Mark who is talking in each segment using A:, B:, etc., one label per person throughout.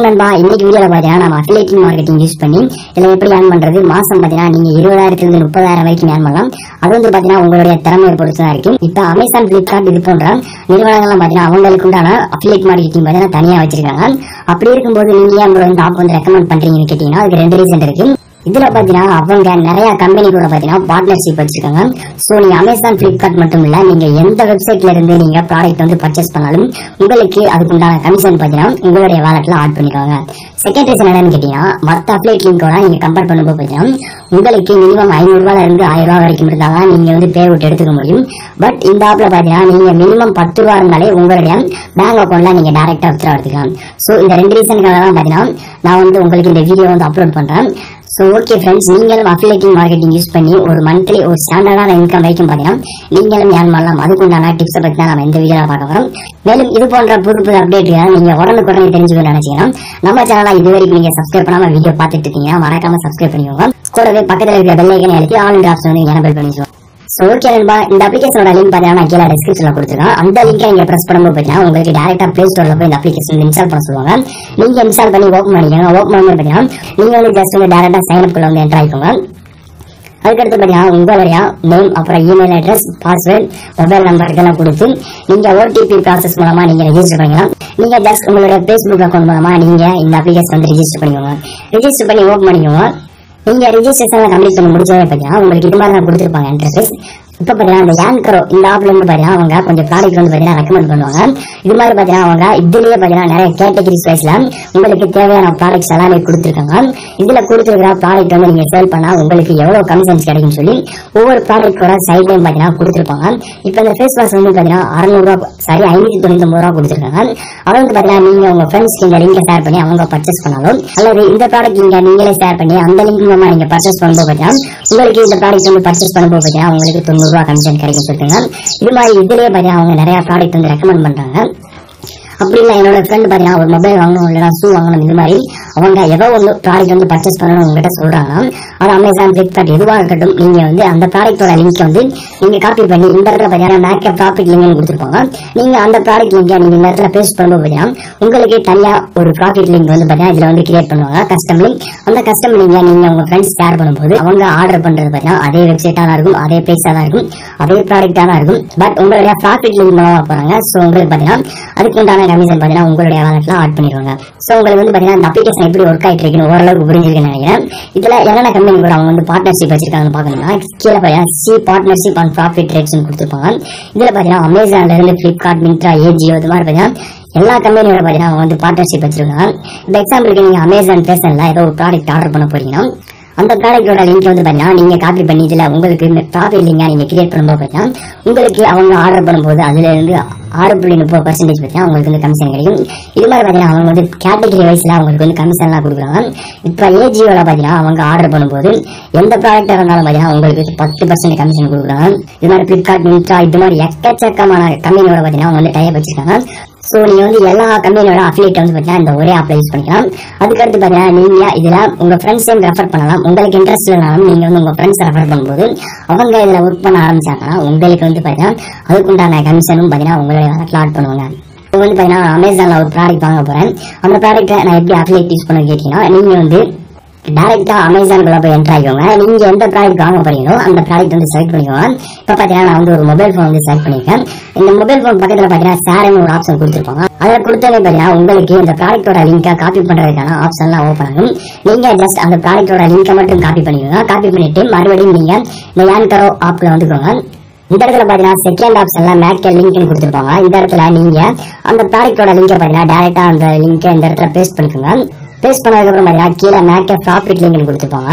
A: நண்பா இன்னைக்கு வீடியோல பாத்தீங்கன்னா நம்ம அஃபிலேட்டிங் மார்க்கெட்டிங் யூஸ் பண்ணி இதுல எப்படி ஏர்ன் பண்றது மாசம் பாத்தீங்கன்னா நீங்க இருபதாயிரத்துல இருந்து முப்பதாயிரம் வரைக்கும் ஏர்ன் பண்ணலாம் அது வந்து பாத்தீங்கன்னா உங்களுடைய திறமையை பொறுத்து தான் இருக்கு இப்ப அமேசான் பிளிப்கார்ட் இது போன்ற நிறுவனங்கள்லாம் பாத்தீங்கன்னா அவங்களுக்கு உண்டான அஃபிலேட் மார்க்கெட்டிங் பாத்தீங்கன்னா தனியா வச்சிருக்காங்க அப்படி இருக்கும்போது நீங்க ஏன் bro இந்த ஆப் வந்து ரெக்கமெண்ட் பண்றீங்கன்னு கேட்டீங்கன்னா அதுக்கு ரெண்டு ரீசன் இருக்கு இதுல பாத்தீங்கன்னா அவங்க நிறைய கம்பெனி கூட பாத்தீங்கன்னா பார்ட்னர்ஷிப் வச்சிருக்காங்க சோ நீங்க அமேசான் பிளிப்கார்ட் மட்டும் இல்ல நீங்க எந்த வெப்சைட்ல இருந்து நீங்க ப்ராடக்ட் வந்து பர்ச்சேஸ் பண்ணாலும் உங்களுக்கு அதுக்குண்டான கமிஷன் பாத்தீங்கன்னா உங்களுடைய வாலெட்ல ஆட் பண்ணிக்குவாங்க செகண்ட் ரீசன் என்னன்னு கேட்டீங்கன்னா மத்த அப்ளேட் லிங்கோட நீங்க கம்பேர் பண்ணும்போது பாத்தீங்கன்னா உங்களுக்கு மினிமம் ஐநூறு ரூபாயில இருந்து ஆயிரம் ரூபாய் வரைக்கும் இருந்தாதான் நீங்க வந்து பே அவுட் எடுத்துக்க முடியும் பட் இந்த ஆப்ல பாத்தீங்கன்னா நீங்க மினிமம் பத்து ரூபா இருந்தாலே உங்களுடைய பேங்க் அக்கௌண்ட்ல நீங்க டைரக்டா வித்ரா எடுத்துக்கலாம் சோ இந்த ரெண்டு ரீசனுக்காக தான் பாத்தீங்கன்னா நான் வந்து உங்களுக்கு இந்த வீடியோ வந்து அப்லோட் பண்றேன் ஸோ ஓகே ஃப்ரெண்ட்ஸ் நீங்களும் அஃபிலேட்டிங் மார்க்கெட்டிங் யூஸ் பண்ணி ஒரு மந்த்லி ஒரு ஸ்டாண்டர்டான இன்கம் வரைக்கும் பார்த்தீங்கன்னா நீங்களும் ஏன் பண்ணலாம் அதுக்குண்டான டிப்ஸை பற்றி தான் நம்ம இந்த வீடியோவில் பார்க்க போகிறோம் மேலும் இது போன்ற புது புது அப்டேட்களை நீங்கள் உடனுக்குடனே தெரிஞ்சுக்கணும்னு நினைச்சீங்கன்னா நம்ம சேனலை இது வரைக்கும் நீங்கள் சப்ஸ்கிரைப் பண்ணாம வீடியோ பார்த்துட்டு இருக்கீங்கன்னா மறக்காம சப்ஸ்கிரைப் பண்ணிக்கோங்க கூடவே பக்கத்தில் இருக்கிற பெல் ஐக்கனை அழுத்தி ஆல் இண்ட் ஆப்ஷன் வந்து எனபிள் பண்ணிக்கோங்க ஸோ ஓகே நண்பா இந்த அப்ளிகேஷனோட லிங்க் பார்த்தீங்கன்னா நான் கீழே டிஸ்கிரிப்ஷனில் கொடுத்துருக்கேன் அந்த லிங்கை நீங்கள் ப்ரெஸ் பண்ணும்போது பார்த்தீங்கன்னா உங்களுக்கு டேரெக்டாக ப்ளே ஸ்டோரில் போய் இந்த அப்ளிகேஷன் இன்ஸ்டால் பண்ண சொல்லுவாங்க நீங்கள் இன்ஸ்டால் பண்ணி ஓப்பன் பண்ணிக்கோங்க ஓப்பன் பண்ணும்போது பார்த்தீங்கன்னா நீங்கள் வந்து ஜஸ்ட் வந்து டேரெக்டாக சைன் அப்குள்ள வந்து என்ட்ரு ஆகிக்கோங்க அதுக்கடுத்து பார்த்தீங்கன்னா உங்களுடைய நேம் அப்புறம் email address password mobile number இதெல்லாம் கொடுத்து நீங்க ஓடிபி ப்ராசஸ் மூலமா நீங்க ரெஜிஸ்டர் பண்ணிக்கலாம் நீங்க ஜஸ்ட் உங்களுடைய ஃபேஸ்புக் அக்கௌண்ட் மூலமா நீங்க இந்த அப்ளிகேஷன் வந்து ரெஜிஸ்டர் பண்ணிக்கோங்க ரெஜிஸ்டர் பண்ணி ஓப்பன் பண்ணிக்கோங்க நீங்க ரெஜிஸ்ட்ரேஷன் கம்ப்ளீட் பண்ணி முடிச்சவே பார்த்தீங்கன்னா உங்களுக்கு இது மாதிரி தான் கொடுத்துருப்பாங்க இன்டர்ஃபேஸ் இப்போ பார்த்தீங்கன்னா இந்த ஏன்கரோ இந்த ஆப்ல இருந்து பார்த்தீங்கன்னா அவங்க கொஞ்சம் ப்ராடக்ட் வந்து பார்த்தீங்கன்னா ரெக்கமெண்ட் பண்ணுவாங்க இது மாதிரி பார்த்தீங்கன்னா அவங்க இதுலயே பார்த்தீங்கன்னா நிறைய கேட்டகரிஸ் வைஸ்ல உங்களுக்கு தேவையான ப்ராடக்ட்ஸ் எல்லாமே கொடுத்துருக்காங்க இதுல கொடுத்துருக்கிற ப்ராடக்ட் வந்து நீங்க சேல் பண்ணா உங்களுக்கு எவ்வளவு கமிஷன்ஸ் கிடைக்கும்னு சொல்லி ஒவ்வொரு ப்ராடக்டோட சைட்லையும் பார்த்தீங்கன்னா கொடுத்துருப்பாங்க இப்போ இந்த ஃபேஸ் வாஷ் வந்து பார்த்தீங்கன்னா அறுநூறுவா சாரி ஐநூத்தி தொண்ணூத்தி ரூபா கொடுத்துருக்காங்க அதை வந்து பார்த்தீங்கன்னா நீங்க உங்க ஃப்ரெண்ட்ஸ்க்கு இந்த லிங்கை ஷேர் பண்ணி அவங்க பர்ச்சேஸ் பண்ணாலும் அல்லது இந்த ப்ராடக்ட் நீங்க நீங்களே ஷேர் பண்ணி அந்த லிங்க் மூலமா நீங்க பர்ச்சேஸ் பண்ணும்போது பார்த்தீங்கன்னா உங்களுக்கு இந்த ப்ராடக்ட் வந்து பர்ச்சேஸ் பண்ணும்போது பார்த்தீங்கன்னா உங்களுக்கு தொண்ணூறு ரூபா கமிஷன் கிடைக்கும் சொல்லிட்டுங்க இது மாதிரி இதுலயே பார்த்தீங்கன்னா அவங்க நிறைய ப்ராடக்ட் வந்து ரெக்கமெண்ட் பண்றாங்க அப்படி இல்லை என்னோட ஃப்ரெண்ட் பார்த்தீங்கன்னா ஒரு மொபைல் வாங்கணும் இல்லைனா ஷூ வாங்கணும் இது மாதிரி அவங்க ஏதோ ஒரு ப்ராடக்ட் வந்து பர்ச்சேஸ் பண்ணணும் உங்ககிட்ட சொல்றாங்க அது அமேசான் ஃபிளிப்கார்ட் எதுவாக இருக்கட்டும் நீங்க வந்து அந்த ப்ராடக்ட்டோட லிங்க் வந்து நீங்க காப்பி பண்ணி இந்த இடத்துல பார்த்தீங்கன்னா மேக்கப் ப்ராஃபிட் லிங்க் கொடுத்துருப்பாங்க நீங்க அந்த ப்ராடக்ட் லிங்கை நீங்க இந்த இடத்துல பேஸ்ட் பண்ணும்போது பார்த்தீங்கன்னா உங்களுக்கு தனியா ஒரு ப்ராஃபிட் லிங்க் வந்து பார்த்தீங்கன்னா இதுல வந்து கிரியேட் பண்ணுவாங்க கஸ்டம் லிங்க் அந்த கஸ்டம் லிங்கை நீங்க உங்க ஃப்ரெண்ட்ஸ் ஷேர் பண்ணும்போது அவங்க ஆர்டர் பண்றது பார்த்தீங்கன்னா அதே வெப்சைட்டா தான் இருக்கும் அதே பேஸா தான் இருக்கும் அதே ப்ராடக்டா தான் இருக்கும் பட் உங்களுடைய ப்ராஃபிட் லிங்க் மூலமா போறாங்க ஸோ உங்களுக்கு பார்த்தீங்கன்னா அதுக்கு உண்டான கமிஷன் பார்த்தீங்கன்னா உங்களுடைய வாலெட்ல ஆட் பண்ணிடுவாங்க ஸோ உங்களுக்கு வந்து பார்த்தீங்கன்னா இந்த அப்ளிகேஷன் எப்படி ஒர்க் ஆயிட்டு இருக்குன்னு ஓரளவுக்கு புரிஞ்சிருக்குன்னு நினைக்கிறேன் இதுல என்னென்ன கம்பெனி கூட அவங்க வந்து பார்ட்னர்ஷிப் வச்சிருக்காங்கன்னு பார்க்கணும்னா கீழே பார்த்தீங்கன்னா சி பார்ட்னர்ஷிப் அண்ட் ப்ராஃபிட் ரேட்ஸ் கொடுத்துருப்பாங்க இதுல பார்த்தீங்கன்னா அமேசான்ல இருந்து ஃபிளிப்கார்ட் மிந்த்ரா ஏஜியோ இது மாதிரி பார்த்தீங்கன்னா எல்லா கம்பெனியோட பார்த்தீங்கன்னா அவங்க வந்து பார்ட்னர்ஷிப் வச்சிருக்காங்க இப்போ எக்ஸாம்பிளுக்கு நீங்க அமேசான் பேசன்ல ஏதோ ஒரு ப்ராடக்ட் ஆர்டர் பண்ண போறீங்கன்னா அந்த ப்ராடக்ட்டோட லிங்க் வந்து பார்த்தீங்கன்னா நீங்க காப்பி பண்ணி இதுல உங்களுக்கு இந்த ப்ராஃபிட் லிங்கா நீங்க கிரியேட் பண்ணும்போது பார்த்தீங்கன்னா உங்களுக்கு அவங்க ஆர்டர் பண்ணும்போது அதுல இருந்து ஆறு புள்ளி முப்பது பர்சன்டேஜ் பார்த்தீங்கன்னா உங்களுக்கு வந்து கமிஷன் கிடைக்கும் இது மாதிரி பார்த்தீங்கன்னா அவங்க வந்து கேட்டகரி வைஸ்ல அவங்களுக்கு வந்து கமிஷன்லாம் கொடுக்குறாங்க இப்போ ஏஜியோல பார்த்தீங்கன்னா அவங்க ஆர்டர் பண்ணும்போது எந்த ப்ராடக்ட் இருந்தாலும் பார்த்தீங்கன்னா உங்களுக்கு பத்து பர்சன்ட் கமிஷன் கொடுக்குறாங்க இது மாதிரி ஃபிளிப்கார்ட் மின்ட்ரா இது மாதிரி எக்கச்சக்கமான கம்பெனியோட பார்த்தீங்கன்னா அவங்க வந்து டைப் வச்சிருக்காங்க ஸோ நீங்க வந்து எல்லா கம்பெனியோட அஃபிலியேட் வந்து பார்த்தீங்கன்னா இந்த ஒரே ஆப்ல யூஸ் பண்ணிக்கலாம் அதுக்கடுத்து பார்த்தீங்கன்னா நீங்க இதுல உங்க ஃப்ரெண்ட்ஸையும் ரெஃபர் பண்ணலாம் உங்களுக்கு இன்ட்ரெஸ்ட் இல்லைனாலும் நீங்க வந்து உங்க ஃப்ரெண்ட்ஸ் ரெஃபர் பண்ணும்போது அவங்க இதுல ஒர்க் பண்ண ஆரம்பிச்சாங்கன்னா உங்களுக்கு வந்து பார்த்தீங்கன்னா அதுக்குண்டான கமிஷனும் பார்த்தீங்கன்னா உங்களுடைய வாலெட்ல ஆட் பண்ணுவாங்க இப்போ வந்து பார்த்தீங்கன்னா அமேசான்ல ஒரு ப்ராடக்ட் வாங்க போறேன் அந்த ப்ராடக்ட்டை நான் எப்படி அஃபிலியேட் யூஸ் பண்ண கேட்டீங்கன்னா நீங்க வந்து டேரக்டா அமேசான்குள்ள போய் என்டர் ஆகிக்கோங்க நீங்க எந்த ப்ராடக்ட் வாங்க போறீங்களோ அந்த ப்ராடக்ட் வந்து செலக்ட் பண்ணிக்கோங்க இப்ப பாத்தீங்கன்னா நான் வந்து ஒரு மொபைல் ஃபோன் வந்து செலக்ட் பண்ணிருக்கேன் இந்த மொபைல் ஃபோன் பக்கத்துல பாத்தீங்கன்னா ஷேர்னு ஒரு ஆப்ஷன் கொடுத்துருப்பாங்க அதில் கொடுத்தவே பாத்தீங்கன்னா உங்களுக்கு இந்த ப்ராடக்ட்டோட லிங்கை காப்பி பண்றதுக்கான ஆப்ஷன்லாம் ஓப்பன் ஆகும் நீங்க ஜஸ்ட் அந்த ப்ராடக்ட்டோட லிங்கை மட்டும் காப்பி பண்ணிக்கோங்க காப்பி பண்ணிட்டு மறுபடியும் நீங்க இந்த ஏன்கரோ ஆப்ல வந்துக்கோங்க இந்த இடத்துல பாத்தீங்கன்னா செகண்ட் ஆப்ஷன்ல மேக்க லிங்க்னு கொடுத்துருப்பாங்க இந்த இடத்துல நீங்க அந்த ப்ராடக்ட்டோட லிங்கை பாத்தீங்கன்னா டேரக்டா அந்த லிங்கை இந்த இடத்துல பேஸ்ட் பண்ணிக்கோங்க பேஸ்ட் பண்ணதுக்கப்புறம் பாத்தீங்கன்னா கீழே மேக்க ப்ராஃபிட் லிங்க்னு கொடுத்துருப்பாங்க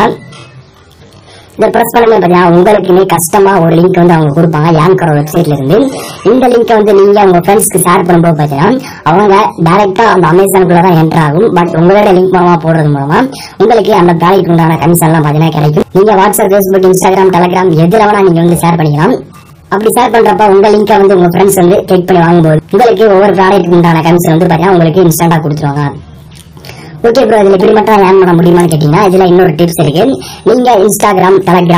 A: இதை ப்ரெஸ் பண்ணும்போது பார்த்தீங்கன்னா உங்களுக்குமே கஷ்டமா ஒரு லிங்க் வந்து அவங்க கொடுப்பாங்க ஏன்கரோ வெப்சைட்ல இருந்து இந்த லிங்கை வந்து நீங்க உங்க ஃப்ரெண்ட்ஸ்க்கு ஷேர் பண்ணும்போது பார்த்தீங்கன்னா அவங்க டைரக்டா அந்த அமேசானுக்குள்ள தான் என்டர் ஆகும் பட் உங்களோட லிங்க் மூலமா போடுறது மூலமா உங்களுக்கு அந்த ப்ராடக்ட் உண்டான கமிஷன்லாம் பார்த்தீங்கன்னா கிடைக்கும் நீங்க வாட்ஸ்அப் ஃபேஸ்புக் இன்ஸ்டாகிராம் டெலிகிராம் எதுல வேணா நீங்க வந்து ஷேர் பண்ணிக்கலாம் அப்படி ஷேர் பண்றப்ப உங்க லிங்கை வந்து உங்க ஃப்ரெண்ட்ஸ் வந்து கிளிக் பண்ணி வாங்கும்போது உங்களுக்கு ஒவ்வொரு ப்ராடக்ட் உண்டான கமிஷன் வந்து பார்த்தீங்கன்னா உங்களுக்கு இன்ஸ்டன்டா கொடுத்துருவாங்க ஓகே ப்ரோ இதுல இப்படி மட்டும் ஏர்ன் பண்ண முடியுமான்னு கேட்டீங்கன்னா இதுல இன்னொரு டிப்ஸ் இருக்கு நீங்க இன்ஸ்டாகிராம் டெலகிராம்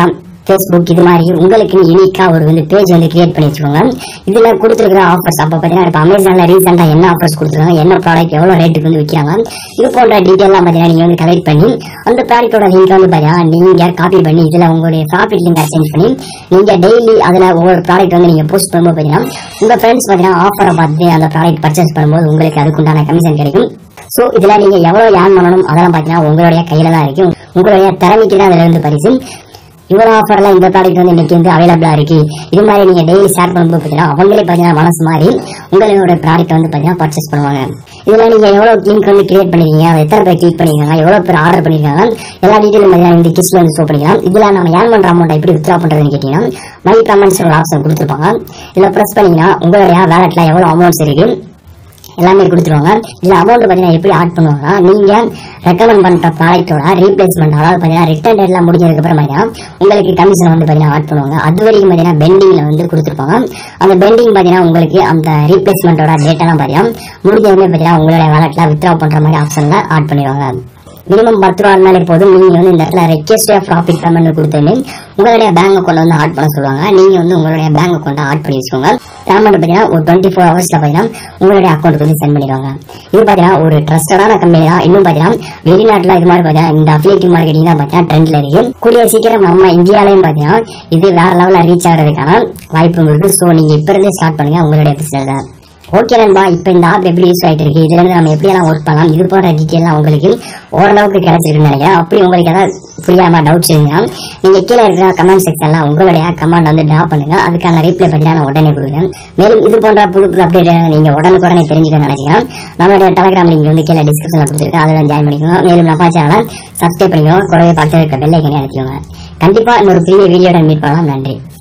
A: ஃபேஸ்புக் இது மாதிரி உங்களுக்கு யூனிக்கா ஒரு வந்து பேஜ் வந்து கிரியேட் பண்ணி வச்சுக்கோங்க இதுல கொடுத்துருக்கிற ஆஃபர்ஸ் அப்ப பாத்தீங்கன்னா இப்ப அமேசான்ல ரீசெண்டா என்ன ஆஃபர்ஸ் கொடுத்துருக்காங்க என்ன ப்ராடக்ட் எவ்வளவு ரேட்டுக்கு வந்து விற்கிறாங்க இது போன்ற டீட்டெயிலாம் பாத்தீங்கன்னா நீங்க வந்து கலெக்ட் பண்ணி அந்த ப்ராடக்ட்டோட லிங்க் வந்து பாத்தீங்கன்னா நீங்க காப்பி பண்ணி இதுல உங்களுடைய ப்ராஃபிட் லிங்க் சேஞ்ச் பண்ணி நீங்க டெய்லி அதுல ஒவ்வொரு ப்ராடக்ட் வந்து நீங்க போஸ்ட் பண்ணும்போது பாத்தீங்கன்னா உங்க ஃப்ரெண்ட்ஸ் பாத்தீங்கன்னா ஆஃபரை பார்த்து அந்த ப்ராடக்ட் பர்ச்சேஸ் பண்ணும்போது உங்களுக்கு அதுக்குண்டான கமிஷன் கிடைக்கும் சோ இதுல நீங்க எவ்வளவு ஏர்ன் பண்ணணும் அதெல்லாம் பாத்தீங்கன்னா உங்களுடைய கையில தான் இருக்கு உங்களுடைய திறமைக்கு தான் அதுல இருந்து பரிசு இவ்வளவு ஆஃபர்ல இந்த ப்ராடக்ட் வந்து இன்னைக்கு வந்து அவைலபிளா இருக்கு இது மாதிரி நீங்க டெய்லி ஷேர் பண்ணும்போது பாத்தீங்கன்னா அவங்களே பாத்தீங்கன்னா மனசு மாறி உங்களோட ப்ராடக்ட் வந்து பாத்தீங்கன்னா பர்ச்சேஸ் பண்ணுவாங்க இதுல நீங்க எவ்வளவு லிங்க் வந்து கிரியேட் பண்ணிருக்கீங்க அதை எத்தனை பேர் கிளிக் பண்ணிருக்காங்க எவ்வளவு பேர் ஆர்டர் பண்ணிருக்காங்க எல்லா டீட்டெயிலும் பாத்தீங்கன்னா இந்த கிஸ்ல வந்து ஷோ பண்ணிக்கலாம் இதுல நம்ம ஏர்ன் பண்ற அமௌண்ட் எப்படி வித்ரா பண்றதுன்னு கேட்டீங்கன்னா மை கமெண்ட்ஸ் ஒரு ஆப்ஷன் கொடுத்துருப்பாங்க இதுல பிரஸ் பண்ணீங்கன்னா உங்களுடைய வேலட்ல எவ்வளவு அமௌண்ட்ஸ் இருக்கு எல்லாமே கொடுத்துருவாங்க இதுல அமௌண்ட் பாத்தீங்கன்னா எப்படி ஆட் பண்ணுவாங்கன்னா நீங்க ரெக்கமெண்ட் பண்ற ப்ராடக்ட்டோட ரீப்ளேஸ்மெண்ட் அதாவது பாத்தீங்கன்னா ரிட்டர்ன் டேட்லாம் முடிஞ்சதுக்கு அப்புறம் பாத்தீங்கன்னா உங்களுக்கு கமிஷன் வந்து பாத்தீங்கன்னா ஆட் பண்ணுவாங்க அது வரைக்கும் பாத்தீங்கன்னா பெண்டிங்ல வந்து கொடுத்துருப்பாங்க அந்த பெண்டிங் பாத்தீங்கன்னா உங்களுக்கு அந்த ரீப்ளேஸ்மெண்டோட டேட்டெல்லாம் பாத்தீங்கன்னா முடிஞ்சதுமே பாத்தீங்கன்னா உங்களுடைய வேலட்ல வித்ரா பண்ற மாதிரி ஆப்ஷன்ல ஆட் பண்ணிடுவாங்க மினிமம் பத்து ரூபா இருந்தாலே போதும் நீங்க வந்து இந்த இடத்துல ரெக்வஸ்ட் ஆஃப் ப்ராஃபிட் பேமெண்ட் கொடுத்தோன்னே உங்களுடைய பேங்க் அக்கௌண்ட் வந்து ஆட் பண்ண சொல்லுவாங்க நீங்க வந்து உங்களுடைய பேங்க் அக்கௌண்ட் ஆட் பண்ணி வச்சுக்கோங்க பேமெண்ட் பாத்தீங்கன்னா ஒரு டுவெண்ட்டி ஃபோர் ஹவர்ஸ்ல பாத்தீங்கன்னா உங்களுடைய அக்கௌண்ட்டுக்கு வந்து சென்ட் பண்ணிடுவாங்க இது பாத்தீங்கன்னா ஒரு ட்ரஸ்டடான கம்பெனி தான் இன்னும் பாத்தீங்கன்னா வெளிநாட்டுல இது மாதிரி பாத்தீங்கன்னா இந்த அஃபிலியேட்டிவ் மார்க்கெட்டிங் தான் பாத்தீங்கன்னா ட்ரெண்ட்ல இருக்கு கூடிய சீக்கிரம் நம்ம இந்தியாலயும் பாத்தீங்கன்னா இது வேற லெவல்ல ரீச் ஆகிறதுக்கான வாய்ப்பும் இருக்கு ஸோ நீங்க இப்ப இருந்தே ஸ்டார்ட் பண்ணுங்க உங்களுடைய பிசினஸ் ஓகே நண்பா இப்போ இந்த ஆப் எப்படி யூஸ் ஆயிட்டு இருக்கு இதுல இருந்து நம்ம எப்படி எல்லாம் ஒர்க் பண்ணலாம் இது போன்ற டீட்டெயிலாம் உங்களுக்கு ஓரளவுக்கு கிடைச்சிருக்குன்னு நினைக்கிறேன் அப்படி உங்களுக்கு ஏதாவது புரியாம டவுட்ஸ் இருந்தா நீங்க கீழே இருக்கிற கமெண்ட் செக்ஷன்ல உங்களுடைய கமெண்ட் வந்து டிரா பண்ணுங்க அதுக்கான ரீப்ளை பத்தி நான் உடனே கொடுக்குறேன் மேலும் இது போன்ற புது புது அப்டேட் நீங்க உடனுக்குடனே தெரிஞ்சுக்க நினைச்சீங்கன்னா நம்மளுடைய டெலிகிராம் லிங்க் வந்து கீழே டிஸ்கிரிப்ஷன்ல கொடுத்துருக்கேன் அதில் ஜாயின் பண்ணிக்கோங்க மேலும் நம்ம சேனலை சப்ஸ்கிரைப் பண்ணிக்கோங்க கூடவே பக்கத்தில் இருக்க பெல் ஐக்கனே அழுத்திக்கோங்க கண்டிப்பா இன்னொரு பெரிய வீடியோட மீட் பண்ணலாம் நன்றி